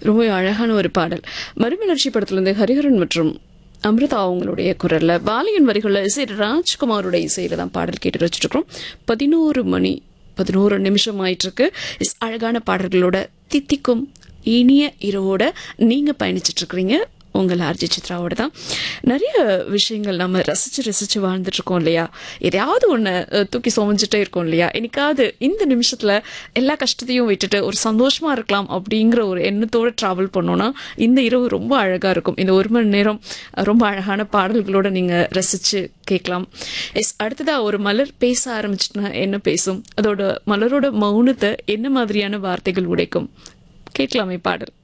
ரொம்ப அழகான ஒரு பாடல் மறுமலர்ச்சி படத்துலேருந்து ஹரிஹரன் மற்றும் அமிர்தா அவங்களுடைய குரல்ல பாலியன் வரிகளில் இசை ராஜ்குமாரோட இசையில தான் பாடல் கேட்டு வச்சுட்டு இருக்கிறோம் பதினோரு மணி பதினோரு நிமிஷம் ஆயிட்டு இருக்கு இஸ் அழகான பாடல்களோட தித்திக்கும் இனிய இரவோட நீங்க பயணிச்சிட்டு இருக்கிறீங்க உங்கள் ஆர்ஜி சித்ராவோட தான் நிறைய விஷயங்கள் நம்ம ரசிச்சு ரசிச்சு வாழ்ந்துட்டு இருக்கோம் இல்லையா எதையாவது ஒன்று தூக்கி சுமஞ்சிட்டே இருக்கோம் இல்லையா என்னைக்காவது இந்த நிமிஷத்துல எல்லா கஷ்டத்தையும் விட்டுட்டு ஒரு சந்தோஷமா இருக்கலாம் அப்படிங்கிற ஒரு எண்ணத்தோட டிராவல் பண்ணோம்னா இந்த இரவு ரொம்ப அழகா இருக்கும் இந்த ஒரு மணி நேரம் ரொம்ப அழகான பாடல்களோட நீங்க ரசிச்சு கேட்கலாம் எஸ் அடுத்ததா ஒரு மலர் பேச ஆரம்பிச்சுட்டுனா என்ன பேசும் அதோட மலரோட மௌனத்தை என்ன மாதிரியான வார்த்தைகள் உடைக்கும் கேட்கலாமே பாடல்